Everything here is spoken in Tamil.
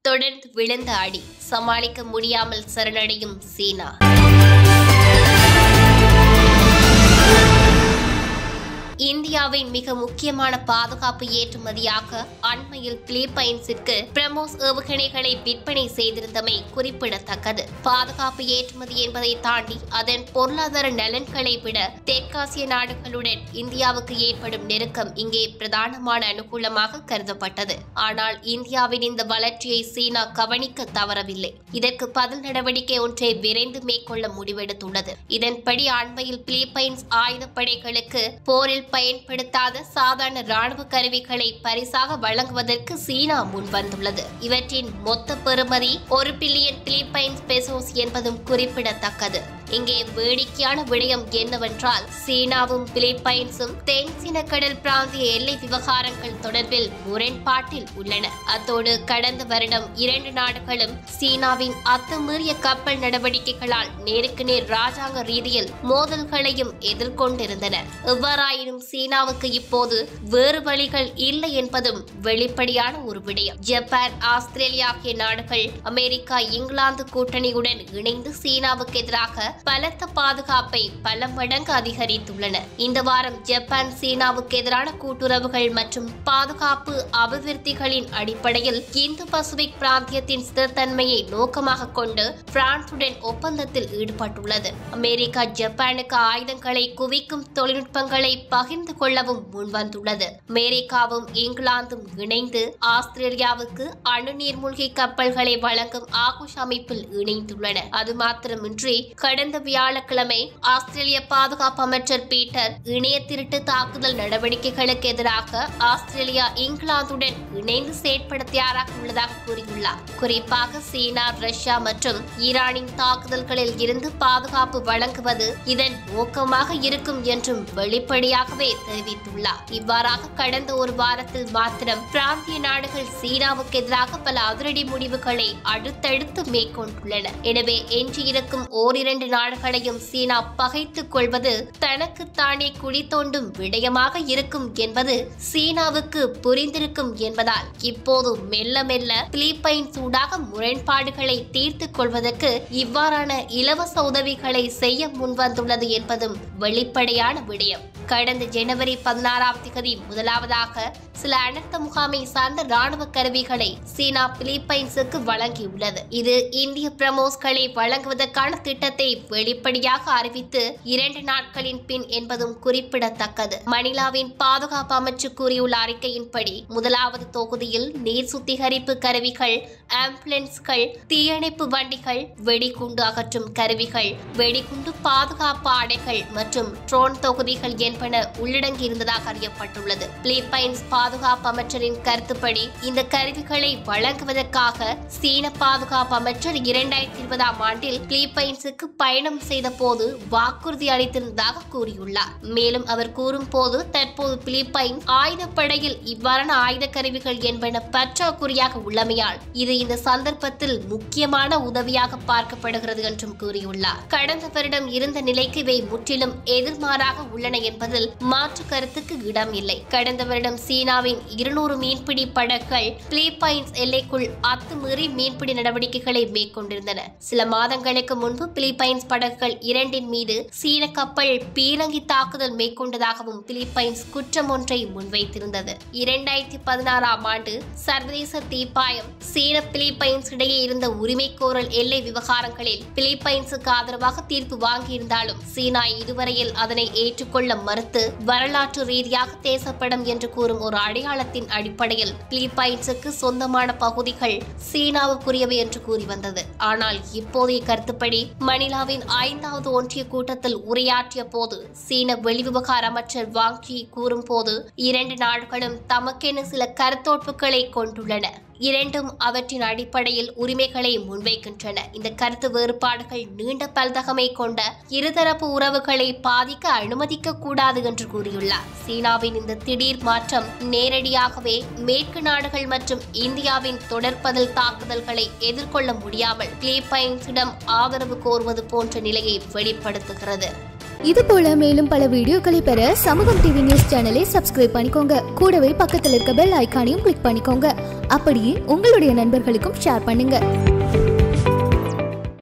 தொடர்ந்து விழுந்த அடி சமாளிக்க முடியாமல் சரணடையும் சீனா இந்தியாவின் மிக முக்கியமான பாதுகாப்பு ஏற்றுமதியாக அண்மையில் பிலிப்பைன்ஸிற்கு பிரமோஸ் ஏவுகணைகளை விற்பனை செய்திருந்தமை குறிப்பிடத்தக்கது பாதுகாப்பு ஏற்றுமதி என்பதை தாண்டி அதன் பொருளாதார நலன்களை விட தெற்காசிய நாடுகளுடன் இந்தியாவுக்கு ஏற்படும் நெருக்கம் இங்கே பிரதானமான அனுகூலமாக கருதப்பட்டது ஆனால் இந்தியாவின் இந்த வளர்ச்சியை சீனா கவனிக்க தவறவில்லை இதற்கு பதில் நடவடிக்கை ஒன்றை விரைந்து மேற்கொள்ள முடிவெடுத்துள்ளது இதன்படி அண்மையில் பிலிப்பைன்ஸ் ஆயுதப்படைகளுக்கு போரில் பயன்படுத்தாத சாதாரண ராணுவ கருவிகளை பரிசாக வழங்குவதற்கு சீனா முன்வந்துள்ளது இவற்றின் மொத்த பெறுமதி ஒரு பில்லியன் பிலிப்பைன்ஸ் பெசோஸ் என்பதும் குறிப்பிடத்தக்கது இங்கே வேடிக்கையான விடயம் என்னவென்றால் சீனாவும் பிலிப்பைன்ஸும் தென் சீன கடல் பிராந்திய எல்லை விவகாரங்கள் தொடர்பில் முரண்பாட்டில் உள்ளன அத்தோடு கடந்த வருடம் இரண்டு நாடுகளும் சீனாவின் அத்துமீறிய கப்பல் நடவடிக்கைகளால் நேருக்கு நேர் ராஜாங்க ரீதியில் மோதல்களையும் எதிர்கொண்டிருந்தன எவ்வாறாயினும் சீனாவுக்கு இப்போது வேறு வழிகள் இல்லை என்பதும் வெளிப்படையான ஒரு விடயம் ஜப்பான் ஆஸ்திரேலியா ஆகிய நாடுகள் அமெரிக்கா இங்கிலாந்து கூட்டணியுடன் இணைந்து சீனாவுக்கு எதிராக பலத்த பாதுகாப்பை பல மடங்கு அதிகரித்துள்ளன இந்த வாரம் ஜப்பான் சீனாவுக்கு எதிரான கூட்டுறவுகள் மற்றும் பாதுகாப்பு அபிவிருத்திகளின் அடிப்படையில் இந்து பசிபிக் பிராந்தியத்தின் ஸ்திரத்தன்மையை நோக்கமாக கொண்டு பிரான்சுடன் ஒப்பந்தத்தில் ஈடுபட்டுள்ளது அமெரிக்கா ஜப்பானுக்கு ஆயுதங்களை குவிக்கும் தொழில்நுட்பங்களை பகிர்ந்து கொள்ளவும் முன்வந்துள்ளது அமெரிக்காவும் இங்கிலாந்தும் இணைந்து ஆஸ்திரேலியாவுக்கு அணு நீர்மூழ்கி கப்பல்களை வழங்கும் ஆகுஷ் அமைப்பில் இணைந்துள்ளன அது மாத்திரமின்றி கடந்த வியாழக்கிழமை ஆஸ்திரேலிய பாதுகாப்பு அமைச்சர் பீட்டர் இணைய திருட்டு தாக்குதல் நடவடிக்கைகளுக்கு எதிராக ஆஸ்திரேலியா இங்கிலாந்துடன் இணைந்து செயற்பட தயாராக உள்ளதாக கூறியுள்ளார் குறிப்பாக சீனா ரஷ்யா மற்றும் ஈரானின் தாக்குதல்களில் இருந்து பாதுகாப்பு வழங்குவது இதன் நோக்கமாக இருக்கும் என்றும் வெளிப்படையாகவே தெரிவித்துள்ளார் இவ்வாறாக கடந்த ஒரு வாரத்தில் மாத்திரம் பிராந்திய நாடுகள் சீனாவுக்கு எதிராக பல அதிரடி முடிவுகளை அடுத்தடுத்து மேற்கொண்டுள்ளன எனவே எஞ்சியிருக்கும் ஓரிரண்டு நாடுகளையும் சீனா பகைத்துக் கொள்வது தனக்குத்தானே குழி தோண்டும் விடயமாக இருக்கும் என்பது சீனாவுக்கு புரிந்திருக்கும் என்பதால் இப்போது மெல்ல மெல்ல பிலிப்பைன்ஸ் ஊடாக முரண்பாடுகளை தீர்த்துக் கொள்வதற்கு இவ்வாறான இலவச உதவிகளை செய்ய முன்வந்துள்ளது என்பதும் வெளிப்படையான விடயம் கடந்த ஜனவரி பதினாறாம் திகதி முதலாவதாக சில அனர்த்த முகாமை சார்ந்த ராணுவ கருவிகளை சீனா பிலிப்பைன்ஸுக்கு வழங்கியுள்ளது இது இந்திய பிரமோஸ்களை வழங்குவதற்கான திட்டத்தை வெளிப்படையாக அறிவித்து இரண்டு நாட்களின் பின் என்பதும் குறிப்பிடத்தக்கது மணிலாவின் பாதுகாப்பு அமைச்சு கூறியுள்ள அறிக்கையின்படி முதலாவது தொகுதியில் நீர் சுத்திகரிப்பு கருவிகள் ஆம்புலன்ஸ்கள் தீயணைப்பு வண்டிகள் வெடிகுண்டு அகற்றும் கருவிகள் வெடிகுண்டு பாதுகாப்பு ஆடைகள் மற்றும் ட்ரோன் தொகுதிகள் என்பன உள்ளடங்கியிருந்ததாக அறியப்பட்டுள்ளது பிலிப்பைன்ஸ் பாதுகாப்பு அமைச்சரின் கருத்துப்படி இந்த கருவிகளை வழங்குவதற்காக சீன பாதுகாப்பு அமைச்சர் இரண்டாயிரத்தி இருபதாம் ஆண்டில் பிலிப்பைன்ஸுக்கு பயணம் செய்த போது வாக்குறுதி அளித்திருந்ததாக கூறியுள்ளார் மேலும் அவர் கூறும்போது தற்போது பிலிப்பைன்ஸ் ஆயுதப்படையில் இவ்வாறான ஆயுத கருவிகள் என்பன பற்றாக்குறையாக உள்ளமையால் இது இந்த சந்தர்ப்பத்தில் முக்கியமான உதவியாக பார்க்கப்படுகிறது என்றும் கூறியுள்ளார் கடந்த வருடம் இருந்த நிலைக்கு இவை முற்றிலும் எதிர்மாறாக உள்ளன என்பதில் மாற்று கருத்துக்கு இடம் இல்லை கடந்த வருடம் சீனாவின் இருநூறு மீன்பிடி படகுகள் பிலிப்பைன்ஸ் எல்லைக்குள் அத்துமீறி மீன்பிடி நடவடிக்கைகளை மேற்கொண்டிருந்தன சில மாதங்களுக்கு முன்பு பிலிப்பைன்ஸ் படகுகள் இரண்டின் மீது சீன கப்பல் பீரங்கி தாக்குதல் மேற்கொண்டதாகவும் பிலிப்பைன்ஸ் குற்றம் ஒன்றை முன்வைத்திருந்தது இரண்டாயிரத்தி பதினாறாம் ஆண்டு சர்வதேச தீப்பாயம் சீன பிலிப்பைன்ஸ் இடையே இருந்த உரிமை கோரல் எல்லை விவகாரங்களில் பிலிப்பைன்ஸுக்கு ஆதரவாக தீர்ப்பு வாங்கியிருந்தாலும் சீனா இதுவரையில் அதனை ஏற்றுக்கொள்ள மறுத்து வரலாற்று ரீதியாக தேசப்படம் என்று கூறும் ஒரு அடையாளத்தின் அடிப்படையில் பிலிப்பைன்ஸுக்கு சொந்தமான பகுதிகள் சீனாவுக்குரியவை என்று கூறி வந்தது ஆனால் இப்போதைய கருத்துப்படி மணிலாவின் ஐந்தாவது ஒன்றிய கூட்டத்தில் உரையாற்றிய போது சீன வெளிவிவகார அமைச்சர் வாங் யி கூறும்போது இரண்டு நாடுகளும் தமக்கென சில கருத்தோட்புகளை கொண்டுள்ளன இரண்டும் அவற்றின் அடிப்படையில் உரிமைகளை முன்வைக்கின்றன இந்த கருத்து வேறுபாடுகள் நீண்ட பல்தகமை கொண்ட இருதரப்பு உறவுகளை பாதிக்க அனுமதிக்க கூடாது என்று கூறியுள்ளார் சீனாவின் இந்த திடீர் மாற்றம் நேரடியாகவே மேற்கு நாடுகள் மற்றும் இந்தியாவின் தொடர்பதல் தாக்குதல்களை எதிர்கொள்ள முடியாமல் பிலிப்பைன்ஸிடம் ஆதரவு கோருவது போன்ற நிலையை வெளிப்படுத்துகிறது இது போல மேலும் பல வீடியோக்களை பெற சமூகம் டிவி நியூஸ் சேனலை சப்ஸ்கிரைப் பண்ணிக்கோங்க கூடவே பக்கத்தில் இருக்க பெல் ஐகானையும் கிளிக் பண்ணிக்கோங்க அப்படியே உங்களுடைய நண்பர்களுக்கும் ஷேர் பண்ணுங்க